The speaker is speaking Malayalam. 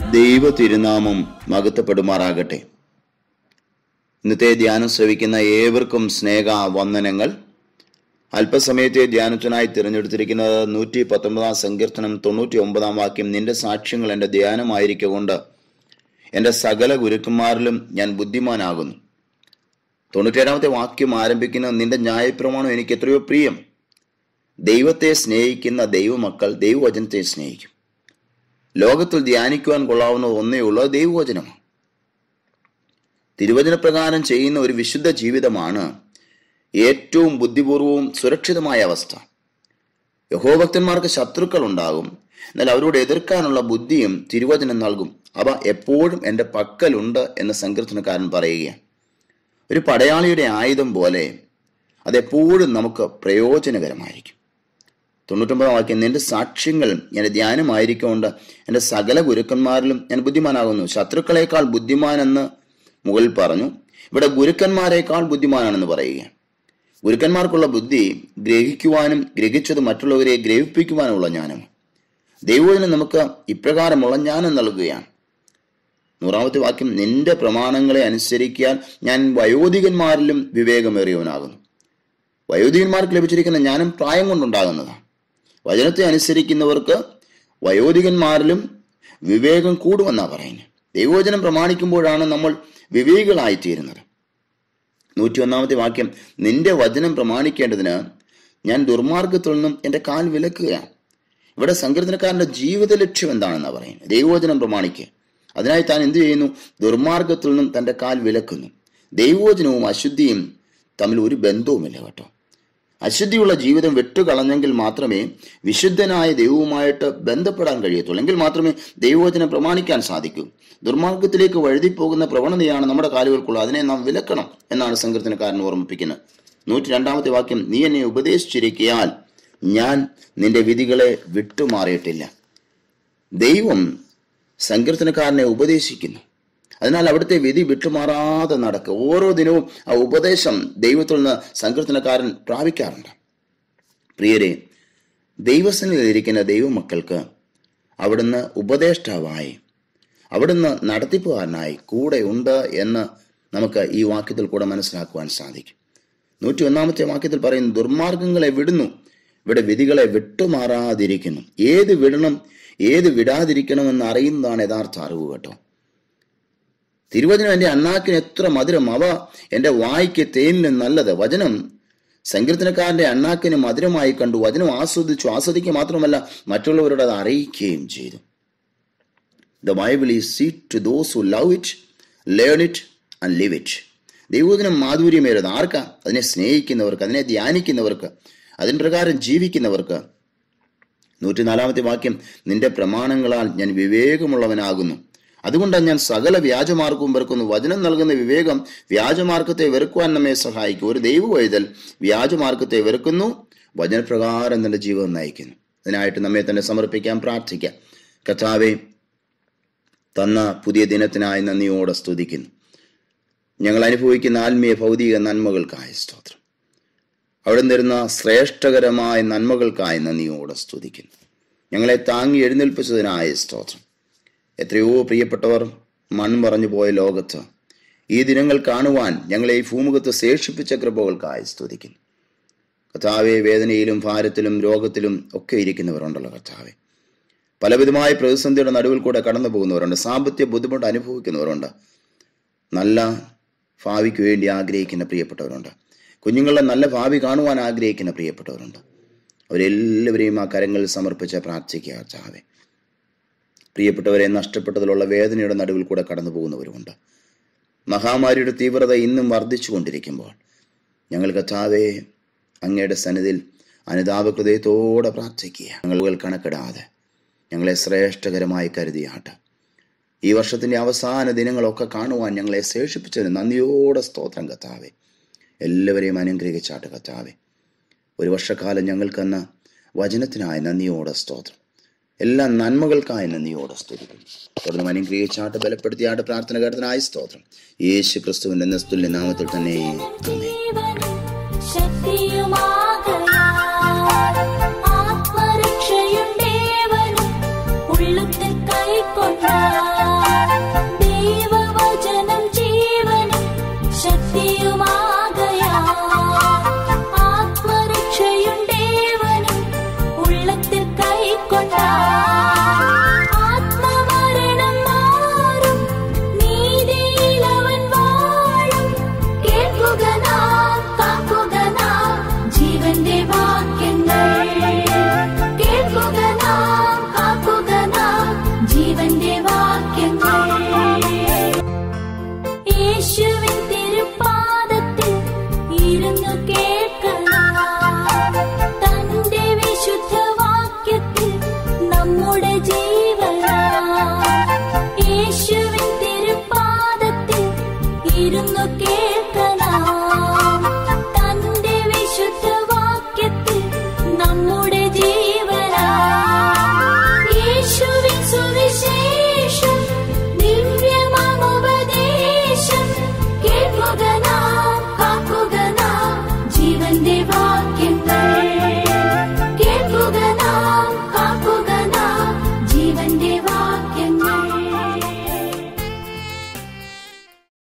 ദൈവ തിരുനാമം മകത്തപ്പെടുമാറാകട്ടെ ഇന്നത്തെ ധ്യാനം ശ്രവിക്കുന്ന ഏവർക്കും സ്നേഹ വന്ദനങ്ങൾ അല്പസമയത്തെ ധ്യാനത്തിനായി തിരഞ്ഞെടുത്തിരിക്കുന്നത് നൂറ്റി പത്തൊമ്പതാം സങ്കീർത്തനം തൊണ്ണൂറ്റി ഒമ്പതാം വാക്യം നിന്റെ സാക്ഷ്യങ്ങൾ എൻ്റെ ധ്യാനമായിരിക്കൊണ്ട് എൻ്റെ സകല ഗുരുക്കന്മാരിലും ഞാൻ ബുദ്ധിമാനാകുന്നു തൊണ്ണൂറ്റേഴാമത്തെ വാക്യം ആരംഭിക്കുന്ന നിന്റെ ന്യായപ്രമാണം എനിക്ക് എത്രയോ പ്രിയം ദൈവത്തെ സ്നേഹിക്കുന്ന ദൈവമക്കൾ ദൈവവചനത്തെ സ്നേഹിക്കും ലോകത്തിൽ ധ്യാനിക്കുവാൻ കൊള്ളാവുന്ന ഒന്നേ ഉള്ളൂ അത് ദൈവവചനമാണ് തിരുവചന പ്രകാരം ചെയ്യുന്ന ഒരു വിശുദ്ധ ജീവിതമാണ് ഏറ്റവും ബുദ്ധിപൂർവവും സുരക്ഷിതമായ അവസ്ഥ യഹോഭക്തന്മാർക്ക് ശത്രുക്കൾ ഉണ്ടാകും എന്നാൽ അവരോട് എതിർക്കാനുള്ള ബുദ്ധിയും തിരുവചനം നൽകും അവ എപ്പോഴും എൻ്റെ പക്കലുണ്ട് എന്ന് സങ്കീർത്തനക്കാരൻ പറയുകയാണ് ഒരു പടയാളിയുടെ ആയുധം പോലെ അതെപ്പോഴും നമുക്ക് പ്രയോജനകരമായിരിക്കും തൊണ്ണൂറ്റൊമ്പതാം വാക്യം നിന്റെ സാക്ഷ്യങ്ങൾ എൻ്റെ ധ്യാനമായിരിക്കൊണ്ട് എൻ്റെ സകല ഗുരുക്കന്മാരിലും ഞാൻ ബുദ്ധിമാനാകുന്നു ശത്രുക്കളെക്കാൾ ബുദ്ധിമാൻ എന്ന് മുകളിൽ പറഞ്ഞു ഇവിടെ ഗുരുക്കന്മാരെക്കാൾ ബുദ്ധിമാനാണെന്ന് പറയുകയാണ് ഗുരുക്കന്മാർക്കുള്ള ബുദ്ധി ഗ്രഹിക്കുവാനും ഗ്രഹിച്ചത് മറ്റുള്ളവരെ ഗ്രഹിപ്പിക്കുവാനുമുള്ള ജ്ഞാനമാണ് ദൈവത്തിന് നമുക്ക് ഇപ്രകാരമുള്ള ജ്ഞാനം നൽകുകയാണ് നൂറാമത്തെ വാക്യം നിന്റെ പ്രമാണങ്ങളെ അനുസരിക്കാൻ ഞാൻ വയോധികന്മാരിലും വിവേകമേറിയവനാകുന്നു വയോധികന്മാർക്ക് ലഭിച്ചിരിക്കുന്ന ജ്ഞാനം പ്രായം കൊണ്ടുണ്ടാകുന്നതാണ് വചനത്തെ അനുസരിക്കുന്നവർക്ക് വയോധികന്മാരിലും വിവേകം കൂടുമെന്നാണ് പറയുന്നത് ദൈവവചനം പ്രമാണിക്കുമ്പോഴാണ് നമ്മൾ വിവേകികളായിത്തീരുന്നത് നൂറ്റി ഒന്നാമത്തെ വാക്യം നിന്റെ വചനം പ്രമാണിക്കേണ്ടതിന് ഞാൻ ദുർമാർഗത്തിൽ നിന്നും എൻ്റെ കാൽ വിലക്കുകയാണ് ഇവിടെ സങ്കീർത്തനക്കാരന്റെ ജീവിത ലക്ഷ്യം എന്താണെന്നാണ് പറയുന്നത് ദൈവവചനം പ്രമാണിക്കുക അതിനായി താൻ എന്ത് ചെയ്യുന്നു ദുർമാർഗത്തിൽ നിന്നും തൻ്റെ കാൽ വിലക്കുന്നു ദൈവവചനവും അശുദ്ധിയും തമ്മിൽ ഒരു ബന്ധവുമില്ല കേട്ടോ അശുദ്ധിയുള്ള ജീവിതം വിട്ടുകളഞ്ഞെങ്കിൽ മാത്രമേ വിശുദ്ധനായ ദൈവവുമായിട്ട് ബന്ധപ്പെടാൻ കഴിയത്തുള്ളൂ എങ്കിൽ മാത്രമേ ദൈവവചനം പ്രമാണിക്കാൻ സാധിക്കൂ ദുർമാർഗത്തിലേക്ക് വഴുതി പോകുന്ന പ്രവണതയാണ് നമ്മുടെ കാലുകൾക്കുള്ളത് അതിനെ നാം വിലക്കണം എന്നാണ് സങ്കീർത്തനക്കാരൻ ഓർമ്മിപ്പിക്കുന്നത് നൂറ്റി രണ്ടാമത്തെ വാക്യം നീ എന്നെ ഉപദേശിച്ചിരിക്കയാൽ ഞാൻ നിന്റെ വിധികളെ വിട്ടുമാറിയിട്ടില്ല ദൈവം സങ്കീർത്തനക്കാരനെ ഉപദേശിക്കുന്നു അതിനാൽ അവിടുത്തെ വിധി വിട്ടുമാറാതെ നടക്കുക ഓരോ ദിനവും ആ ഉപദേശം ദൈവത്തിൽ നിന്ന് സങ്കീർത്തനക്കാരൻ പ്രാപിക്കാറുണ്ട് പ്രിയരെ ദൈവസനിലിരിക്കുന്ന ദൈവമക്കൾക്ക് അവിടുന്ന് ഉപദേഷ്ടാവായി അവിടുന്ന് നടത്തിപ്പുകാരനായി കൂടെ ഉണ്ട് എന്ന് നമുക്ക് ഈ വാക്യത്തിൽ കൂടെ മനസ്സിലാക്കുവാൻ സാധിക്കും നൂറ്റി ഒന്നാമത്തെ വാക്യത്തിൽ പറയുന്നു ദുർമാർഗങ്ങളെ വിടുന്നു ഇവിടെ വിധികളെ വിട്ടുമാറാതിരിക്കുന്നു ഏത് വിടണം ഏത് വിടാതിരിക്കണമെന്ന് അറിയുന്നതാണ് യഥാർത്ഥ അറിവ് കേട്ടോ തിരുവചനം എൻ്റെ അണ്ണാക്കിന് എത്ര മധുരം അവ എൻ്റെ വായിക്ക് തേനിന് നല്ലത് വചനം സങ്കീർത്തനക്കാരന്റെ അണ്ണാക്കിന് മധുരമായി കണ്ടു വചനം ആസ്വദിച്ചു ആസ്വദിക്കുക മാത്രമല്ല മറ്റുള്ളവരോട് അത് അറിയിക്കുകയും ചെയ്തു the Bible is sweet to those who love it learn it and live it ദൈവദിനം മാധുര്യമേറുന്നത് ആർക്കാ അതിനെ സ്നേഹിക്കുന്നവർക്ക് അതിനെ ധ്യാനിക്കുന്നവർക്ക് അതിന് പ്രകാരം ജീവിക്കുന്നവർക്ക് നൂറ്റിനാലാമത്തെ വാക്യം നിന്റെ പ്രമാണങ്ങളാൽ ഞാൻ വിവേകമുള്ളവനാകുന്നു അതുകൊണ്ടാണ് ഞാൻ സകല വ്യാജമാർഗവും വെറുക്കുന്നു വചനം നൽകുന്ന വിവേകം വ്യാജമാർഗത്തെ വെറുക്കുവാൻ നമ്മെ സഹായിക്കും ഒരു ദൈവവൈതൽ വ്യാജമാർഗത്തെ വെറുക്കുന്നു വചനപ്രകാരം തന്റെ ജീവിതം നയിക്കുന്നു അതിനായിട്ട് നമ്മെ തന്നെ സമർപ്പിക്കാൻ പ്രാർത്ഥിക്കാം കഥാവെ തന്ന പുതിയ ദിനത്തിനായി നന്ദിയോടെ സ്തുതിക്കുന്നു ഞങ്ങൾ അനുഭവിക്കുന്ന ആത്മീയ ഭൗതിക നന്മകൾക്കായി സ്തോത്രം അവിടെ തരുന്ന ശ്രേഷ്ഠകരമായ നന്മകൾക്കായി നന്ദിയോടെ സ്തുതിക്കുന്നു ഞങ്ങളെ താങ്ങി എഴുന്നേൽപ്പിച്ചതിനായ സ്തോത്രം എത്രയോ പ്രിയപ്പെട്ടവർ മൺമറഞ്ഞു പോയ ലോകത്ത് ഈ ദിനങ്ങൾ കാണുവാൻ ഞങ്ങളെ ഈ ഭൂമുഖത്ത് ശേഷിപ്പിച്ച കൃപകൾക്കായി സ്തുതിക്കുന്നു കർത്താവെ വേദനയിലും ഭാരത്തിലും രോഗത്തിലും ഒക്കെ ഇരിക്കുന്നവരുണ്ടല്ലോ കർത്താവെ പലവിധമായ പ്രതിസന്ധിയുടെ നടുവിൽ കൂടെ കടന്നു പോകുന്നവരുണ്ട് സാമ്പത്തിക ബുദ്ധിമുട്ട് അനുഭവിക്കുന്നവരുണ്ട് നല്ല ഭാവിക്ക് വേണ്ടി ആഗ്രഹിക്കുന്ന പ്രിയപ്പെട്ടവരുണ്ട് കുഞ്ഞുങ്ങളുടെ നല്ല ഭാവി കാണുവാൻ ആഗ്രഹിക്കുന്ന പ്രിയപ്പെട്ടവരുണ്ട് അവരെല്ലാവരെയും ആ കരങ്ങളിൽ സമർപ്പിച്ച് പ്രാർത്ഥിക്കുക കർത്താവെ പ്രിയപ്പെട്ടവരെ നഷ്ടപ്പെട്ടതിലുള്ള വേദനയുടെ നടുവിൽ കൂടെ കടന്നു പോകുന്നവരുമുണ്ട് മഹാമാരിയുടെ തീവ്രത ഇന്നും വർദ്ധിച്ചു കൊണ്ടിരിക്കുമ്പോൾ ഞങ്ങൾ കഥാവെ അങ്ങയുടെ സന്നിധിയിൽ അനുതാപ ഹൃദയത്തോടെ പ്രാർത്ഥിക്കുക ഞങ്ങൾ കണക്കിടാതെ ഞങ്ങളെ ശ്രേഷ്ഠകരമായി കരുതിയാട്ട് ഈ വർഷത്തിന്റെ അവസാന ദിനങ്ങളൊക്കെ കാണുവാൻ ഞങ്ങളെ ശേഷിപ്പിച്ചതിന് നന്ദിയോടെ സ്തോത്രം കത്താവെ എല്ലാവരെയും അനുഗ്രഹിച്ചാട്ട് കത്താവെ ഒരു വർഷക്കാലം ഞങ്ങൾക്കെന്ന വചനത്തിനായി നന്ദിയോടെ സ്തോത്രം എല്ലാ നന്മകൾക്കായി നന്ദിയോടെ സ്തുതിക്കും തുടർന്ന് അനുഗ്രഹിച്ചാട്ട് ബലപ്പെടുത്തിയാട്ട് പ്രാർത്ഥന കേട്ടതിനായി സ്തോത്രം യേശു ക്രിസ്തുവിന്റെ നിസ്തുല്യ നാമത്തിൽ തന്നെ ആമേൻ ശക്തി